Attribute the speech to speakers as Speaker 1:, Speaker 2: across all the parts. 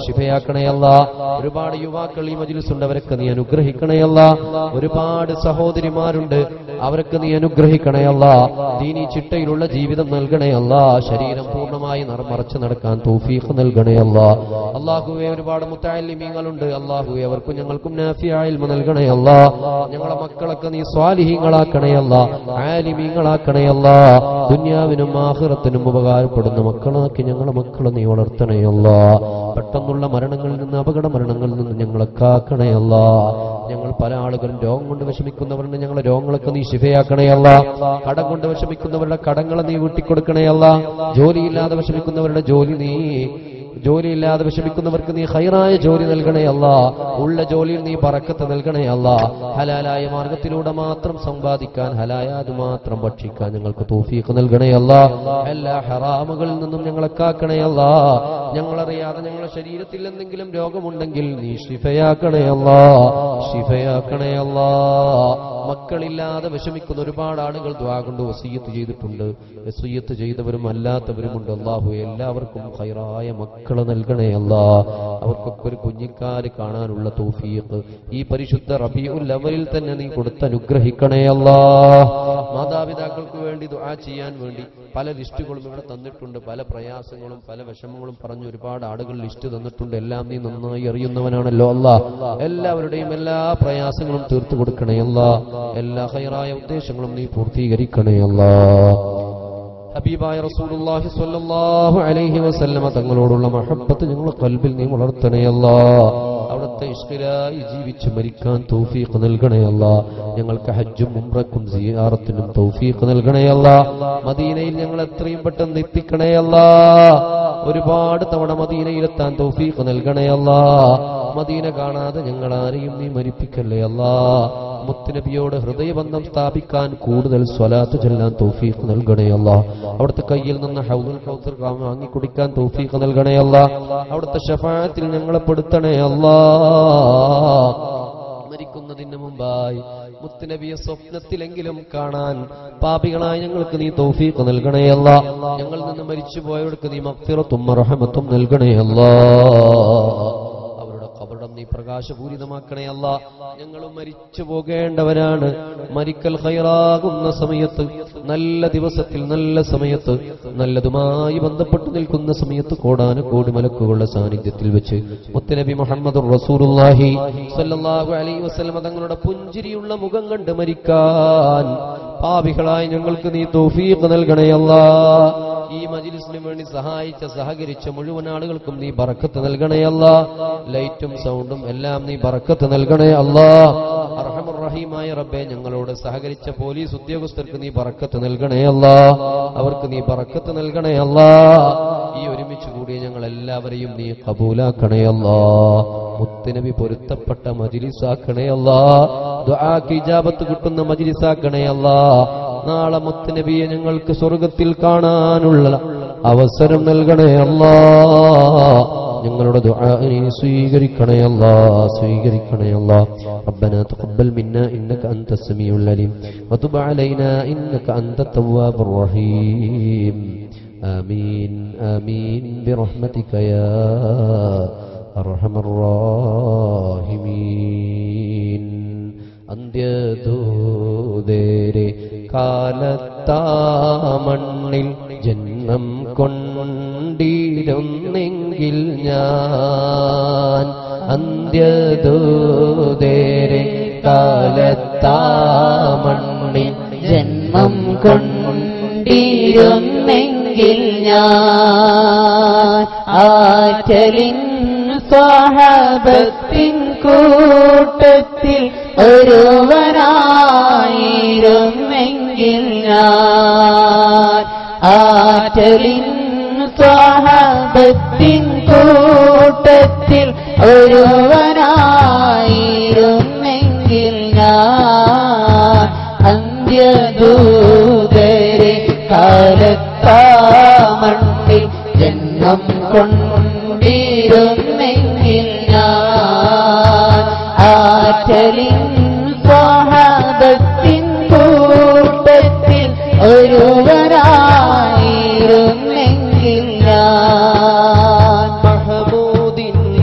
Speaker 1: ശിഫയാക്കണയല്ല ഒരുപാട് യുവാക്കൾ ഈ മജിലിസുണ്ട് അവരൊക്കെ നീ അനുഗ്രഹിക്കണയല്ല ഒരുപാട് സഹോദരിമാരുണ്ട് അവർക്ക് നീ അനുഗ്രഹിക്കണയല്ല ദീനി ചിട്ടയിലുള്ള ജീവിതം നൽകണയല്ല ശരീരം പൂർണ്ണമായി നിറ- മറച്ചു നടക്കാൻ തൗഫീഖ് നൽകണയല്ല അള്ളാഹുവെ ഒരുപാട് മുത്താലിമീങ്ങളുണ്ട് അള്ളാഹുവെ അവർക്കും ഞങ്ങൾക്കും നാഫിയായിൽമ നൽകണയല്ല ഞങ്ങളെ മക്കളൊക്കെ നീ സ്വാലിഹീങ്ങളാക്കണയല്ല ആലിമീങ്ങളാക്കണയല്ല ദുന്യാവിനും ആഹ്റത്തിനും ഉപകാരപ്പെടുന്ന മക്കളാക്കി ഞങ്ങളെ മക്കളെ നീ വളർത്തണയല്ല പെട്ടെന്നുള്ള മരണങ്ങളിൽ നിന്ന് അപകട മരണങ്ങളിൽ നിന്ന് ഞങ്ങളെ കാക്കണയല്ല ഞങ്ങൾ പല ആളുകളും രോഗം കൊണ്ട് വിഷമിക്കുന്നവരുടെ ഞങ്ങളെ രോഗങ്ങളൊക്കെ നീ ശിഫയാക്കണയല്ല കടം കൊണ്ട് വിഷമിക്കുന്നവരുടെ കടങ്ങളെ നീ വീട്ടിക്കൊടുക്കണയല്ല ജോലിയില്ലാതെ വിഷമിക്കുന്നവരുടെ ജോലി നീ ജോലിയില്ലാതെ വിഷമിക്കുന്നവർക്ക് നീ ഹൈറായ ജോലി നൽകണേ അല്ല ഉള്ള ജോലിയിൽ നീ പറക്കത്ത് നൽകണേ അല്ല ഹലാലായ മാർഗത്തിലൂടെ മാത്രം സമ്പാദിക്കാൻ ഹലായാത് മാത്രം ഭക്ഷിക്കാൻ ഞങ്ങൾക്ക് തൗഫീഖ് നൽകണേ അല്ല എല്ലാ ഹറാമുകളിൽ നിന്നും ഞങ്ങളെ കാക്കണേ അല്ല ഞങ്ങളറിയാതെ ഞങ്ങളുടെ ശരീരത്തിൽ എന്തെങ്കിലും രോഗമുണ്ടെങ്കിൽ നീ ഷിഫയാക്കണേ അല്ല ഷിഫയാക്കണേ അല്ല മക്കളില്ലാതെ വിഷമിക്കുന്ന ഒരുപാട് ആളുകൾ ദ്വാ കൊണ്ട് വസീയത്ത് ചെയ്തിട്ടുണ്ട് വസീയത്ത് ചെയ്തവരും അല്ലാത്തവരുമുണ്ട് അള്ളാഹു എല്ലാവർക്കും ഹൈറായ മക്കളെ നൽകണേ അല്ലാ അവർക്കൊക്കെ ഒരു കുഞ്ഞിക്കാര് കാണാനുള്ള തൗഫീഖ് ഈ പരിശുദ്ധ റബിയുൽ അവലിൽ തന്നെ നീ കൊടുത്ത് അനുഗ്രഹിക്കണേ അല്ലാ മാതാപിതാക്കൾക്ക് വേണ്ടി ദുആ ചെയ്യാൻ വേണ്ടി പല ലിസ്റ്റുകളും ഇവിടെ തന്നിട്ടുണ്ട് പല പ്രയാസങ്ങളും പല വിഷമങ്ങളും പറഞ്ഞ് ഒരുപാട് ആളുകൾ ലിസ്റ്റ് തന്നിട്ടുണ്ട് എല്ലാം നീ നന്നായി അറിയുന്നവനാണല്ലോ അല്ല എല്ലാവരുടെയും എല്ലാ പ്രയാസങ്ങളും തീർത്തു കൊടുക്കണേ അല്ല എല്ലാ ഹൈറായ ഉദ്ദേശങ്ങളും നീ പൂർത്തീകരിക്കണേ അല്ലാ ഹബീബായ റസൂലുള്ളാഹി സ്വല്ലല്ലാഹു അലൈഹി വസല്ലമ തങ്ങളോടുള്ള മഹബ്ബത്ത് ഞങ്ങളുടെ കൽബിൽ നീ വളർത്തണേ അല്ലാ അവിടുത്തെ ഇഷ്കിലായി ജീവിച്ച് മരിക്കാൻ തൗഫീഖ് നൽകണേ അല്ലാ ഞങ്ങൾക്ക് ഹജ്ജും ഉംറക്കും സിയാറത്തിനും തൗഫീഖ് നൽകണേ അല്ലാ മദീനയിൽ ഞങ്ങൾ എത്രയും പെട്ടെന്ന് എത്തിക്കണേ അല്ലാ ഒരുപാട് തവണ മദീനയിലെത്താൻ തൗഫീഖ് നൽകണേ അല്ലാ മദീന കാണാതെ ഞങ്ങൾ ആരെയും നീ മരിപ്പിക്കല്ലേ അല്ലാ മുത്തുനബിയോട് ഹൃദയബന്ധം സ്ഥാപിക്കാൻ കൂടുതൽ സ്വലാത്ത് ചെല്ലാൻ തൗഫീഖ് നൽകണേ അല്ല അവിടുത്തെ കയ്യിൽ നിന്ന് ഹൗദുൽ കൗസർ വാങ്ങി കുടിക്കാൻ തൗഫീഖ് നൽകണേ അല്ല അവിടുത്തെ ഷഫായത്തിൽ ഞങ്ങളെ പെടുത്തണേ അല്ലാ മരിക്കുന്നതിന് മുമ്പായി മുത്തുനബിയെ സ്വപ്നത്തിലെങ്കിലും കാണാൻ പാപികളായ ഞങ്ങൾക്ക് നീ തൗഫീഖ് നൽകണേ അല്ല ഞങ്ങളിൽ നിന്ന് മരിച്ചുപോയവർക്ക് നീ മക്തിറത്തും റഹമത്തും നൽകണേ അല്ലാ അവരുടെ കബറിടം നീ പ്രകാശപൂരിതമാക്കണേ അല്ല ഞങ്ങളും മരിച്ചു പോകേണ്ടവരാണ് മരിക്കൽ ഹൈറാകുന്ന സമയത്ത് നല്ല ദിവസത്തിൽ നല്ല സമയത്ത് നല്ലതുമായി ബന്ധപ്പെട്ട് നിൽക്കുന്ന സമയത്ത് കോടാന കോടി മലക്കുകളുടെ സാന്നിധ്യത്തിൽ വെച്ച് മുത്തനബി മുഹമ്മദ് റസൂലുള്ളാഹി സല്ലല്ലാഹു അലൈഹി വസല്ലം തങ്ങളുടെ പുഞ്ചിരിയുള്ള മുഖം കണ്ട് മരിക്കാൻ പാപികളായി ഞങ്ങൾക്ക് നീ തൗഫീഖ് നൽകണേ അല്ലാ ഈ മജിലിസിന് വേണ്ടി സഹായിച്ച സഹകരിച്ച മുഴുവൻ ആളുകൾക്കും നീ ബറക്കത്ത് നൽകണേ അല്ല ലൈറ്റും സൗണ്ടും എല്ലാം നീ ബറക്കത്ത് നൽകണേ അല്ല അർഹമുറഹീമായ റബ്ബെ ഞങ്ങളോട് സഹകരിച്ച പോലീസ് ഉദ്യോഗസ്ഥർക്ക് നീ ബറക്കത്ത് നൽകണേ അല്ല അവർക്ക് നീ ബറക്കത്ത് നൽകണേ അല്ല ഈ ഒരുമിച്ച് കൂടിയ ഞങ്ങൾ എല്ലാവരെയും നീ കബൂലാക്കണേ അല്ല മുത്തുനബി പൊരുത്തപ്പെട്ട മജിലിസാക്കണേ അല്ല ദുആക്ക് ഇജാബത്ത് കിട്ടുന്ന മജിലിസാക്കണേ അല്ല നാളെ മുത്തുനബിയെ ഞങ്ങൾക്ക് സ്വർഗത്തിൽ കാണാനുള്ള അവസരം നൽകണേ അല്ലാ ഞങ്ങളുടെ ദുആ നീ സ്വീകരിക്കണേ അല്ലാ സ്വീകരിക്കണേ അല്ലാ ربنا تقبل منا إنك أنت السميع العليم وتب علينا إنك أنت التواب الرحيم آمين آمين برحمتك يا أرحم الراحمين അന്ത്യദൂതരെ കാലത്താ മണ്ണിൽ ജന്മം കൊണ്ടിരുന്നെങ്കിൽ ഞാൻ അന്ത്യദൂതരെ കാലത്താ മണ്ണിൽ
Speaker 2: ജന്മം കൊണ്ടിരുന്നെങ്കിൽ ഞാൻ ആറ്റലിൻ സ്വഹബത്തിൻ കൂട്ടത്തിൽ ഒരുവനായിരുന്നെങ്കിൽ ഞാൻ ആറ്റലിൻ സ്വഹബത്തിൻ കൂട്ടത്തിൽ ഒരുവനായിരുന്നെങ്കിൽ ഞാൻ അന്ത്യദൂതരെ കാലത്താമണ്ണിൽ ജന്മം കൊണ്ടിരുന്നെങ്കിൽ ഞാൻ ആറ്റലിൻ സ്വഹബത്തിൻ കൂട്ടത്തിൽ ഒരുവരായിരുന്നെങ്കിൽ ഞാൻ
Speaker 1: മഹമൂദിൻ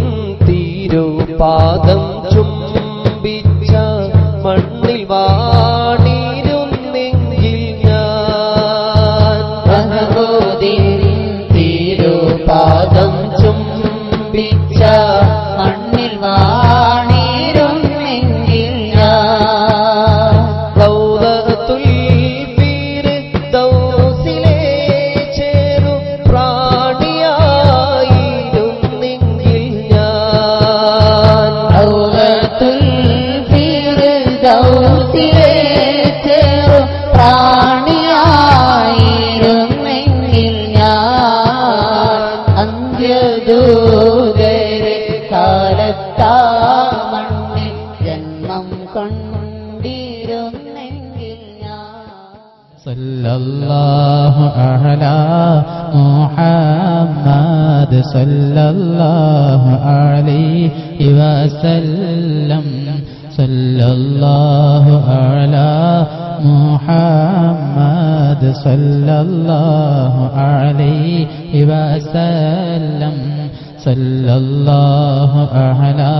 Speaker 1: പാദം ചുംബിച്ച മണ്ണിൽ വാണിരുന്നെങ്കിൽ ഞാൻ
Speaker 2: ഭഗവതിൻ തിരുപാദം ചുംബിച്ച മണ്ണിൽ വാണിരുന്നെങ്കിൽ ഞാൻ
Speaker 1: റൗദത്തുൽ ഫിർദൗസിലെ ചേരു പ്രാണിയായിരുന്നെങ്കിൽ ഞാൻ
Speaker 2: ഔറത്തുൽ ഫിർദൗസിലെ ചെറു പ്രാണിയായിരുന്നെങ്കിൽ ഞാൻ അന്ത്യദൂതരെ കാലത്താ മണ്ണിൽ ജന്മം കൊണ്ടിരുന്നെങ്കിൽ ഞാൻ
Speaker 3: صلى الله على محمد صلى الله عليه وسلم صلى الله على محمد صلى الله عليه وسلم صلى الله على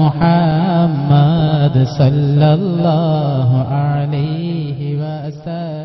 Speaker 3: محمد صلى الله عليه وسلم